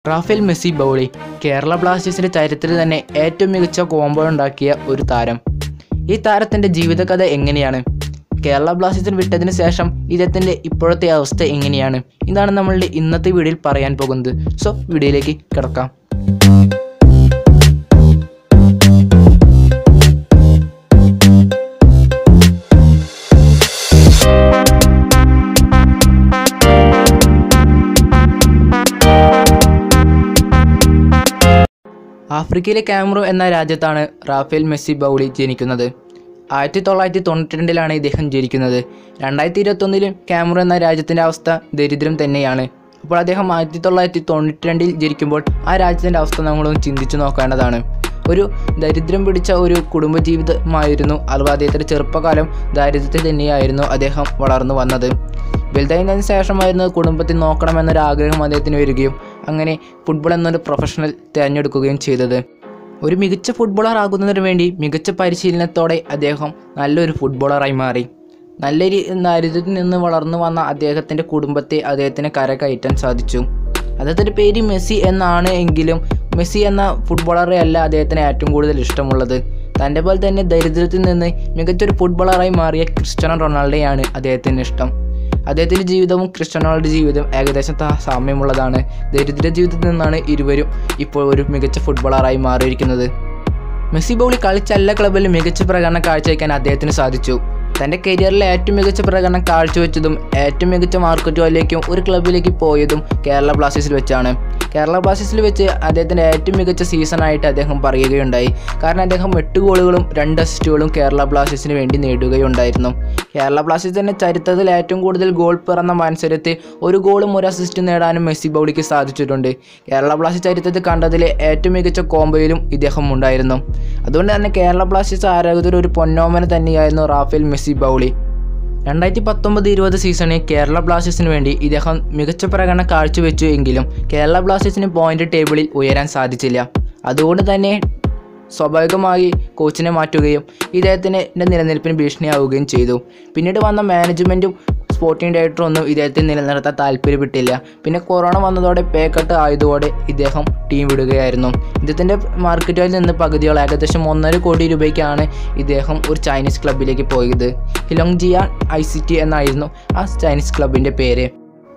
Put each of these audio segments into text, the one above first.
Rafale Messi ബൗളി Kerala ബ്ലാസ്റ്റേഴ്സിന്റെ ചരിത്രത്തിൽ തന്നെ ഏറ്റവും മികച്ച കോംബോ ഉണ്ടാക്കിയ ഒരു താരം ഈ താരത്തിന്റെ ജീവിതകഥ എങ്ങനെയാണ് കേരള ബ്ലാസ്റ്റേഴ്സിന് വിട്ടതിന് ശേഷം ഇദ്ദേഹത്തിന്റെ ഇപ്പോഴത്തെ അവസ്ഥ എങ്ങനെയാണ് ഇതാണ് നമ്മളുടെ ഇന്നത്തെ വീഡിയോയിൽ പറയാൻ പോകുന്നത് സോ വീഡിയോയിലേക്ക് കിടക്കാം ആഫ്രിക്കയിലെ കാമറോ എന്ന രാജ്യത്താണ് റാഫേൽ മെസ്സി ബൗളി ജനിക്കുന്നത് ആയിരത്തി തൊള്ളായിരത്തി തൊണ്ണൂറ്റി രണ്ടിലാണ് ഇദ്ദേഹം ജനിക്കുന്നത് രണ്ടായിരത്തി ഇരുപത്തൊന്നിലും കാമറോ എന്ന രാജ്യത്തിൻ്റെ അവസ്ഥ ദരിദ്രം തന്നെയാണ് അപ്പോൾ അദ്ദേഹം ആയിരത്തി തൊള്ളായിരത്തി തൊണ്ണൂറ്റി രണ്ടിൽ ജനിക്കുമ്പോൾ ആ രാജ്യത്തിൻ്റെ അവസ്ഥ നമ്മളൊന്ന് ചിന്തിച്ചു നോക്കേണ്ടതാണ് ഒരു ദരിദ്രം പിടിച്ച ഒരു കുടുംബജീവിതമായിരുന്നു അഥവാ അദ്ദേഹത്തിൻ്റെ ചെറുപ്പകാലം ദാരിദ്ര്യത്തിൽ തന്നെയായിരുന്നു അദ്ദേഹം വളർന്നു വന്നത് വലുതായതിനു ശേഷമായിരുന്നു കുടുംബത്തിൽ നോക്കണമെന്നൊരു ആഗ്രഹം അദ്ദേഹത്തിന് വരികയും അങ്ങനെ ഫുട്ബോൾ എന്നൊരു പ്രൊഫഷണൽ തിരഞ്ഞെടുക്കുകയും ചെയ്തത് ഒരു മികച്ച ഫുട്ബോളർ ആകുന്നതിന് വേണ്ടി മികച്ച പരിശീലനത്തോടെ അദ്ദേഹം നല്ലൊരു ഫുട്ബോളറായി മാറി നല്ല രീ ദാരിദ്ര്യത്തിൽ നിന്ന് വളർന്നു വന്ന അദ്ദേഹത്തിൻ്റെ കുടുംബത്തെ അദ്ദേഹത്തിന് കരകയറ്റാൻ സാധിച്ചു അദ്ദേഹത്തിൻ്റെ പേര് മെസ്സി എന്നാണ് എങ്കിലും മെസ്സി എന്ന ഫുട്ബോളറെ അല്ല അദ്ദേഹത്തിന് ഏറ്റവും കൂടുതൽ ഇഷ്ടമുള്ളത് തൻ്റെ പോലെ തന്നെ ദരിദ്രത്തിൽ നിന്ന് മികച്ചൊരു ഫുട്ബോളറായി മാറിയ ക്രിസ്ത്യാനോ റൊണാൾഡോയാണ് അദ്ദേഹത്തിന് ഇഷ്ടം അദ്ദേഹത്തിൻ്റെ ജീവിതവും ക്രിസ്ത്യാനോയുടെ ജീവിതം ഏകദേശം ത- സാമ്യമുള്ളതാണ് ദരിദ്ര ജീവിതത്തിൽ നിന്നാണ് ഇരുവരും ഇപ്പോൾ ഒരു മികച്ച ഫുട്ബോളറായി മാറിയിരിക്കുന്നത് മെസ്സി ബൗളി കളിച്ച എല്ലാ ക്ലബിലും മികച്ച പ്രകടനം കാഴ്ചവെക്കാൻ അദ്ദേഹത്തിന് സാധിച്ചു തൻ്റെ കരിയറിലെ ഏറ്റവും മികച്ച പ്രകടനം കാഴ്ചവെച്ചതും ഏറ്റവും മികച്ച മാർക്കറ്റ് വാല്യൂലേക്കും ഒരു ക്ലബിലേക്ക് പോയതും കേരള ബ്ലാസ്റ്റേഴ്സിൽ വെച്ചാണ് കേരള ബ്ലാസ്റ്റേഴ്സിൽ വെച്ച് അദ്ദേഹത്തിൻ്റെ ഏറ്റവും മികച്ച സീസണായിട്ട് അദ്ദേഹം പറയുകയുണ്ടായി കാരണം അദ്ദേഹം എട്ട് ഗോളുകളും രണ്ട് അസിസ്റ്റുകളും കേരള ബ്ലാസ്റ്റേഴ്സിന് വേണ്ടി നേടുകയുണ്ടായിരുന്നു കേരള ബ്ലാസ്റ്റേഴ്സിൻ്റെ ചരിത്രത്തിൽ ഏറ്റവും കൂടുതൽ ഗോൾ പിറന്ന മത്സരത്തിൽ ഒരു ഗോളും ഒരു അസിസ്റ്റും നേടാനും മെസ്സി ബൗളിക്ക് സാധിച്ചിട്ടുണ്ട് കേരള ബ്ലാസ്റ്റേഴ്സ് ചരിത്രത്തിൽ കണ്ടതിലെ ഏറ്റവും മികച്ച കോംബോയിലും ഇദ്ദേഹം ഉണ്ടായിരുന്നു അതുകൊണ്ട് തന്നെ കേരള ബ്ലാസ്റ്റേഴ്സ് ആരാധകർ ഒരു പൊന്നോമന തന്നെയായിരുന്നു റാഫേൽ മെസ്സി ബൗളി രണ്ടായിരത്തി പത്തൊമ്പത് ഇരുപത് സീസണിൽ കേരള ബ്ലാസ്റ്റേഴ്സിന് വേണ്ടി ഇദ്ദേഹം മികച്ച പ്രകടനം കാഴ്ചവെച്ചു എങ്കിലും കേരള ബ്ലാസ്റ്റേഴ്സിന് പോയിന്റ് ടേബിളിൽ ഉയരാൻ സാധിച്ചില്ല അതുകൊണ്ട് തന്നെ സ്വാഭാവികമായി കോച്ചിനെ മാറ്റുകയും ഇദ്ദേഹത്തിന് നിലനിൽപ്പിന് ഭീഷണിയാവുകയും ചെയ്തു പിന്നീട് വന്ന മാനേജ്മെൻറ്റും സ്പോർട്ടിംഗ് ഡയറക്ടറും ഒന്നും ഇദ്ദേഹത്തെ നിലനിർത്താൻ താല്പര്യപ്പെട്ടില്ല പിന്നെ കൊറോണ വന്നതോടെ പേ കട്ട് ആയതോടെ ഇദ്ദേഹം ടീം വിടുകയായിരുന്നു ഇദ്ദേഹത്തിൻ്റെ മാർക്കറ്റിൽ നിന്ന് പകുതിയോളം ഏകദേശം ഒന്നര കോടി രൂപയ്ക്കാണ് ഇദ്ദേഹം ഒരു ചൈനീസ് ക്ലബിലേക്ക് പോയത് Hilong Jian I C T എന്നായിരുന്നു ആ ചൈനീസ് ക്ലബിൻ്റെ പേര്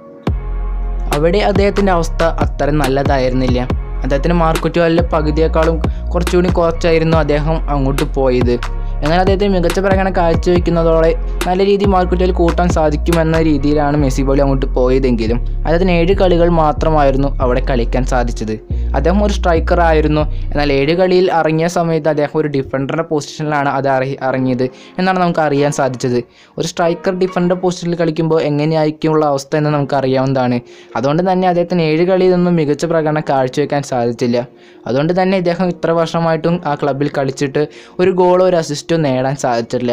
അവിടെ അദ്ദേഹത്തിൻ്റെ അവസ്ഥ അത്ര നല്ലതായിരുന്നില്ല അദ്ദേഹത്തിന് മാർക്കറ്റ് വാല്യൂ പകുതിയേക്കാളും കുറച്ചുകൂടി കുറച്ചായിരുന്നു അദ്ദേഹം അങ്ങോട്ട് പോയത് എന്നാൽ അദ്ദേഹത്തിന് മികച്ച പ്രകടനം കാഴ്ചവെക്കുന്നതോടെ നല്ല രീതിയിൽ മാർക്കറ്റ് വാല്യൂ കൂട്ടാൻ സാധിക്കുമെന്ന രീതിയിലാണ് മെസ്സി ബോളി അങ്ങോട്ട് പോയതെങ്കിലും അദ്ദേഹത്തിന് ഏഴ് കളികൾ മാത്രമായിരുന്നു അവിടെ കളിക്കാൻ സാധിച്ചത് അദ്ദേഹം ഒരു സ്ട്രൈക്കർ ആയിരുന്നു എന്നാൽ ഏഴ് കളിയിൽ ഇറങ്ങിയ സമയത്ത് അദ്ദേഹം ഒരു ഡിഫൻഡറുടെ പൊസിഷനിലാണ് അത് അറി- ഇറങ്ങിയത് എന്നാണ് നമുക്ക് അറിയാൻ സാധിച്ചത് ഒരു സ്ട്രൈക്കർ ഡിഫൻഡർ പൊസിഷനിൽ കളിക്കുമ്പോൾ എങ്ങനെയായിരിക്കുമുള്ള അവസ്ഥ എന്ന് നമുക്ക് അറിയാവുന്നതാണ് അതുകൊണ്ട് തന്നെ അദ്ദേഹത്തിന് ഏഴ് കളിയിൽ നിന്നും മികച്ച പ്രകടനം കാഴ്ചവെക്കാൻ സാധിച്ചില്ല അതുകൊണ്ട് തന്നെ ഇദ്ദേഹം ഇത്ര വർഷമായിട്ടും ആ ക്ലബിൽ കളിച്ചിട്ട് ഒരു ഗോളോ ഒരു അസിസ്റ്റോ നേടാൻ സാധിച്ചിട്ടില്ല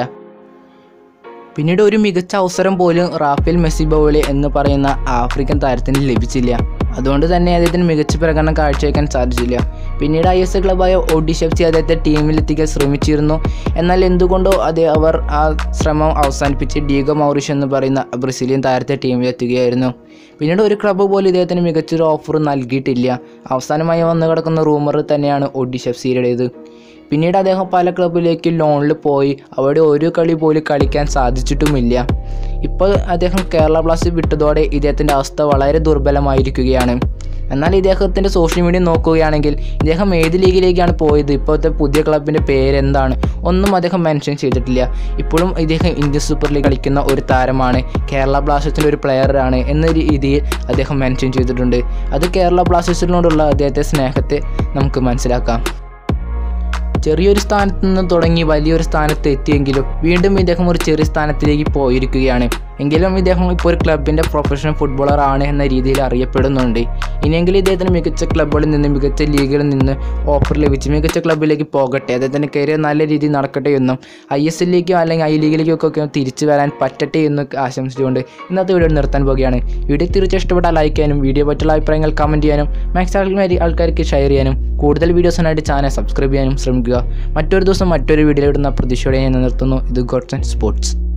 പിന്നീട് ഒരു മികച്ച അവസരം പോലും റാഫേൽ മെസ്സി ബൗളി എന്ന് പറയുന്ന ആഫ്രിക്കൻ താരത്തിന് ലഭിച്ചില്ല അതുകൊണ്ട് തന്നെ അദ്ദേഹത്തിന് മികച്ച പ്രകടനം കാഴ്ചവെക്കാൻ സാധിച്ചില്ല പിന്നീട് ഐ എസ് ക്ലബായ ഒഡീഷെഫ്സി അദ്ദേഹത്തെ ടീമിലെത്തിക്കാൻ ശ്രമിച്ചിരുന്നു എന്നാൽ എന്തുകൊണ്ടോ അത് അവർ ആ ശ്രമം അവസാനിപ്പിച്ച് ഡീഗോ മൗറിഷ് എന്ന് പറയുന്ന ബ്രസീലിയൻ താരത്തെ ടീമിലെത്തുകയായിരുന്നു പിന്നീട് ഒരു ക്ലബ്ബ് പോലും ഇദ്ദേഹത്തിന് മികച്ചൊരു ഓഫർ നൽകിയിട്ടില്ല അവസാനമായി വന്നു കിടക്കുന്ന റൂമർ തന്നെയാണ് ഒഡീഷെഫ്സിയുടേത് പിന്നീട് അദ്ദേഹം പല ക്ലബിലേക്ക് ലോണിൽ പോയി അവിടെ ഒരു കളി പോലും കളിക്കാൻ സാധിച്ചിട്ടുമില്ല ഇപ്പോൾ അദ്ദേഹം കേരള ബ്ലാസ്റ്റേഴ്സ് വിട്ടതോടെ ഇദ്ദേഹത്തിൻ്റെ അവസ്ഥ വളരെ ദുർബലമായിരിക്കുകയാണ് എന്നാൽ ഇദ്ദേഹത്തിൻ്റെ സോഷ്യൽ മീഡിയ നോക്കുകയാണെങ്കിൽ ഇദ്ദേഹം ഏത് ലീഗിലേക്കാണ് പോയത് ഇപ്പോഴത്തെ പുതിയ ക്ലബിൻ്റെ പേരെന്താണ് ഒന്നും അദ്ദേഹം മെൻഷൻ ചെയ്തിട്ടില്ല ഇപ്പോഴും ഇദ്ദേഹം ഇന്ത്യൻ സൂപ്പർ ലീഗ് കളിക്കുന്ന ഒരു താരമാണ് കേരള ബ്ലാസ്റ്റേഴ്സിൻ്റെ ഒരു പ്ലെയറാണ് എന്ന രീതിയിൽ അദ്ദേഹം മെൻഷൻ ചെയ്തിട്ടുണ്ട് അത് കേരള ബ്ലാസ്റ്റേഴ്സിനോടുള്ള അദ്ദേഹത്തെ സ്നേഹത്തെ നമുക്ക് മനസ്സിലാക്കാം ചെറിയൊരു സ്ഥാനത്ത് നിന്ന് തുടങ്ങി വലിയൊരു സ്ഥാനത്ത് എത്തിയെങ്കിലും വീണ്ടും ഇദ്ദേഹം ഒരു ചെറിയ സ്ഥാനത്തിലേക്ക് പോയിരിക്കുകയാണ് എങ്കിലും ഇദ്ദേഹം ഇപ്പോൾ ഒരു ക്ലബിൻ്റെ പ്രൊഫഷണൽ ഫുട്ബോളർ ആണ് എന്ന രീതിയിൽ അറിയപ്പെടുന്നുണ്ട് ഇനിയെങ്കിലും ഇദ്ദേഹത്തിന് മികച്ച ക്ലബ്ബുകളിൽ നിന്ന് മികച്ച ലീഗുകളിൽ നിന്ന് ഓഫർ ലഭിച്ച് മികച്ച ക്ലബ്ബിലേക്ക് പോകട്ടെ അദ്ദേഹത്തിൻ്റെ കരിയർ നല്ല രീതിയിൽ നടക്കട്ടെ എന്നും ഐ എസ് എല്ലിലേക്കോ അല്ലെങ്കിൽ ഐ ലീഗിലേക്കോ ഒക്കെ തിരിച്ചു വരാൻ പറ്റട്ടെ എന്ന് ആശംസിച്ചുകൊണ്ട് ഇന്നത്തെ വീഡിയോ നിർത്താൻ പോവുകയാണ് വീഡിയോ തീർച്ചയായും ഇഷ്ടപ്പെട്ടാൽ ലൈക്ക് ചെയ്യാനും വീഡിയോ പറ്റുള്ള അഭിപ്രായങ്ങൾ കമൻറ്റ് ചെയ്യാനും മാക്സിമം ആൾക്കാർക്ക് ഷെയർ ചെയ്യാനും കൂടുതൽ വീഡിയോസിനായിട്ട് ചാനൽ സബ്സ്ക്രൈബ് ചെയ്യാനും ശ്രമിക്കുക മറ്റൊരു ദിവസം മറ്റൊരു വീഡിയോ ഇടുന്ന പ്രതീക്ഷയോടെ ഞാൻ നിർത്തുന്നു ഇത് ഗോഡ്സ് ആൻഡ് സ്പോർട്സ്